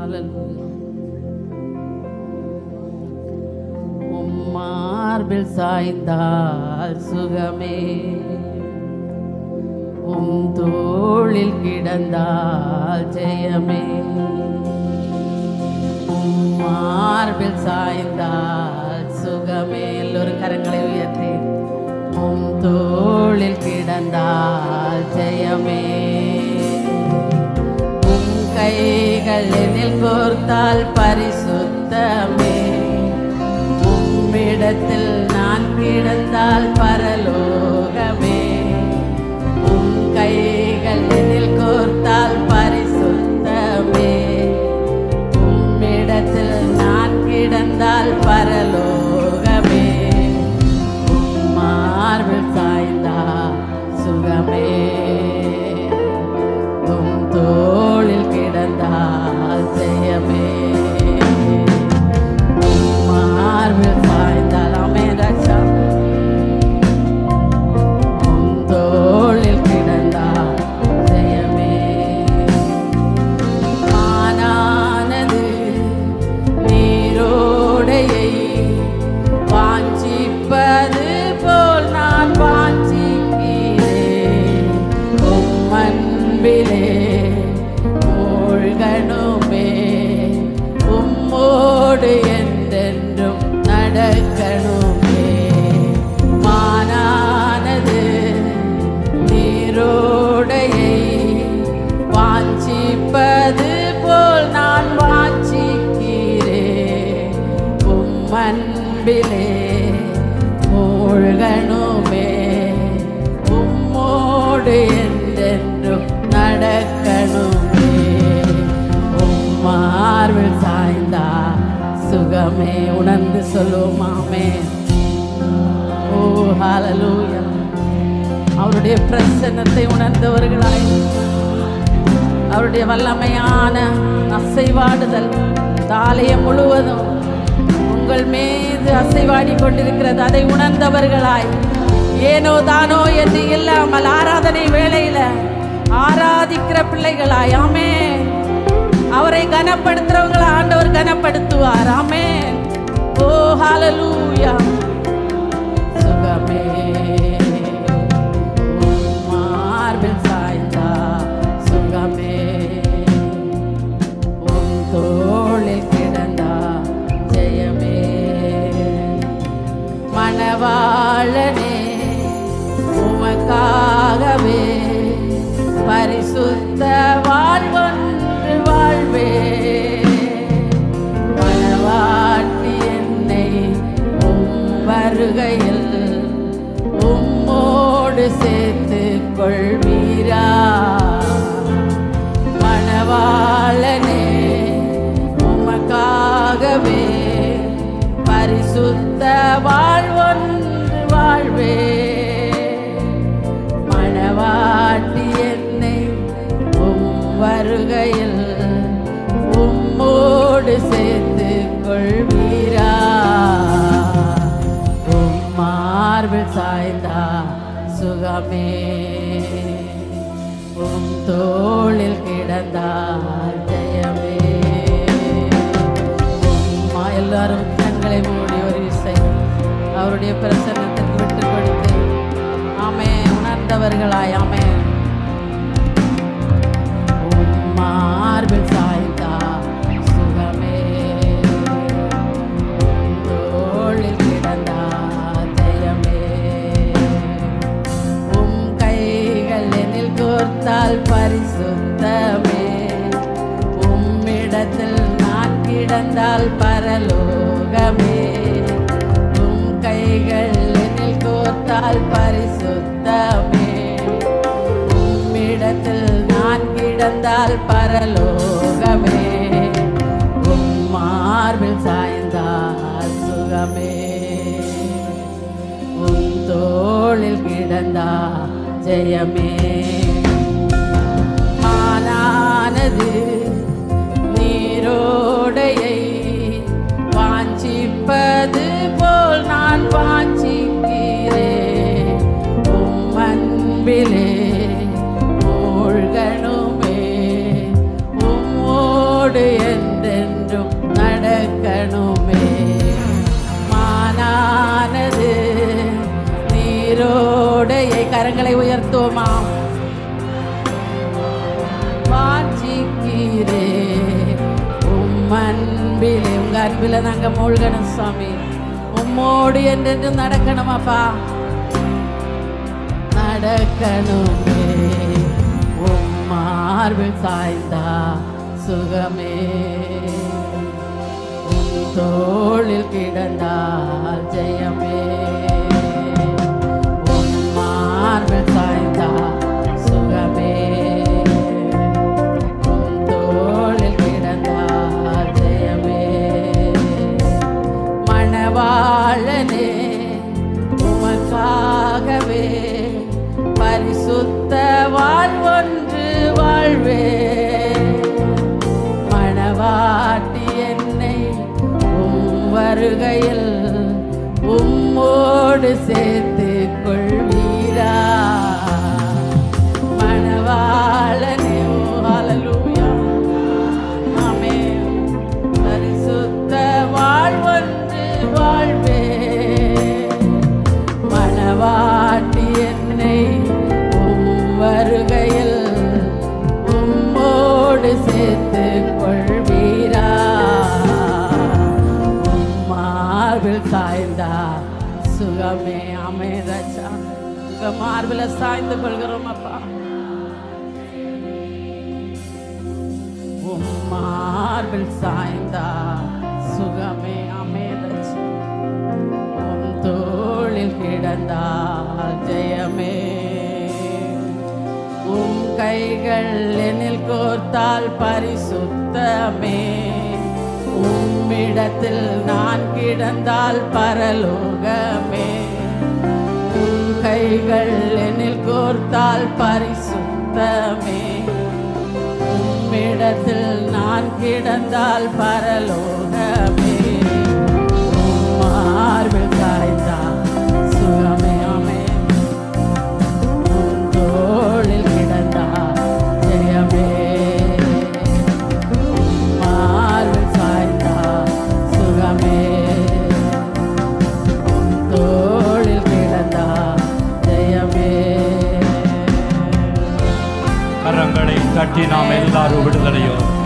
Hallelujah. உம் மார்பில் சாய்ந்தால் சுகமே உம் தோளில் கிடந்தால் ஜெயமே உம் மார்பில் சாய்ந்தால் சுகமே எல்லோரும் கரங்களை உயர்த்தி உம் தோளில் கிடந்தால் ஜெயமே உம் கைகள் எனில் கோர்த்தால் பரிசுத்தமே உம்மிடத்தில் நான் கிடந்தால் பரலோகமே உம் கைகள் எனில் கோர்த்தால் பரிசுத்தமே உம்மிடத்தில் நான் கிடந்தால் பரலோகமே உம் மார்பில் சாய்ந்தா சுகமே உம் தோளில் கிடந்தால் ஜெயமே உம் மார்பில் சாய்ந்தால் அமேதாச்சா உம் தோளில் கிடந்தால் ஜெயமே மானானது நீரோடையை வாஞ்சிப்பது போல் நான் வாஞ்சிக்கிறேன் உம் அன்பிலே மூழ்கணுமே உம்மோடு என்றென்றும் நடக்கணுமே மானானது நீரோடையை வாஞ்சிப்பது போல் நான் வாஞ்சிக்கிறேன் உம் அன்பிலே மூழ்கணுமே உம்மோடு என்றென்றும் நடக்கணுமே உம் மார்பில் சாய்ந்தா சுகமே உணர்ந்து சொல்லுவோமாமே ஓ ஹalleluya அவருடைய பிரசன்னத்தை உணர்ந்தவர்களாய் அவருடைய வல்லமையான அசைவாடுதல் தாலயம் முழுவதும் உங்கள் மீது அசைவாடி கொண்டிருக்கிறது அதை உணர்ந்தவர்களாய் ஏனோ தானோ என்று இல்லாமல் ஆராதனை வேளையில ஆராதிக்கிற பிள்ளைகளாய் ஆமே அவரை கனப்படுத்துறவங்களை ஆண்டவர் கனப்படுத்துவார் ஆமே ஓ ஹalleluya சுகமே உம் மார்பில் சாய்ந்தா சுகமே உம் தோளில் கிடந்தா ஜெயமே மணவாளனே உமக்காகவே பரிசுத்த வாழ்வொன்று வாழ்வே மணவாட்டி என்னை உம் வருகையில் உம்மோடு சேர்த்து கொள்வீரா மணவாளனே உமக்காகவே பரிசுத்த வாழ்வொன்று வாழ்வே மணவாட்டி என்னை உம் வருகையில் உம்மோடு சேர்த்து கொள்வீரா உம் மார்பில் சாய்ந்தா சுகமே உம் தோளில் கிடந்தா ஜெயமே உம்மா எல்லாரும் கண்களை மூடி ஒரு இசை அவருடைய பிரசன்னத்திற்கு விட்டு கொடுத்து ஆமே உணர்ந்தவர்களாய் ஆமே உம் மார்பில் சாய்ந்தா சுகமே உம் தோளில் கிடந்தா ஜெயமே உம் கைகள் எனில் கோர்த்தால் பரிசுத்தமே உம்மிடத்தில் நான் கிடந்தால் பரலோகமே உம் கைகள் எனில் கோர்த்தால் பரிசுத்தமே உம்மிடத்தில் நான் கிடந்தால் பரலோகமே உம் மார்பில் சாய்ந்தால் சுகமே உன் தோளில் கிடந்தா ஜெயமே மானானது நீரோடையை வாஞ்சிப்பது போல் நான் வாஞ்சிக்கிறேன் உம் அன்பிலே மூழ்கணுமே உம்மோடு என்ற வாஞ்சையை கரங்களை உயர்த்துவோமா வாஞ்சிக்கிறே உம் அன்பிலே உங்க அன்பில நாங்க மூழ்கணும் சுவாமி உம்மோடு என்றென்று நடக்கணும் அப்பா நடக்கணுமே உம் மார்பில் சாய்ந்தா சுகமே உம் தோளில் கிடந்தால் ஜெயமே உம் மார்பில் சாய்ந்தா சுகமே உம் தோளில் கிடந்தால் ஜெயமே மணவாளனே உமக்காகவே பரிசுத்த வாழ்வொன்று வாழ்வே மணவாட்டி என்னை உம் வருகையில் உம்மோடு சேர்த்து கொள்வீரா மணவாளனே ஓ ஹalleluya ஆமென் பரிசுத்த வாழ்வொன்று வாழ்வே மணவாட்டி என்னை உம் வருகையில் உம்மோடு சேர்த்து கொள்வீரா உம் மார்பில் சாய்ந்தா சுகமே அமே ரச்சா உங்க மார்பில சாய்ந்து கொள்கிறோம் அப்பா உம் மார்பில் சாய்ந்தா சுகமே அமேதச்சு உம் தோளில் கிடந்தால் ஜெயமே உம் கைகள் என்னில் கோர்த்தால் பரிசுத்தமே உம்மிடத்தில் நான் கிடந்தால் பரலோகமே உம் கைகள் என்னில் கோர்த்தால் பரிசுத்தமே உம்மிடத்தில் நான் கிடந்தால் பரலோகமே உம் மார்பில் சாய்ந்தால் சுகமே ஆமென். உம் தோளில் கிடந்தால் ஜெயமே. உம் மார்பில் சாய்ந்தால் சுகமே. உம் தோளில் கிடந்தால் ஜெயமே கரங்களை தட்டி நாம் எல்லாரும் விடுதலையோ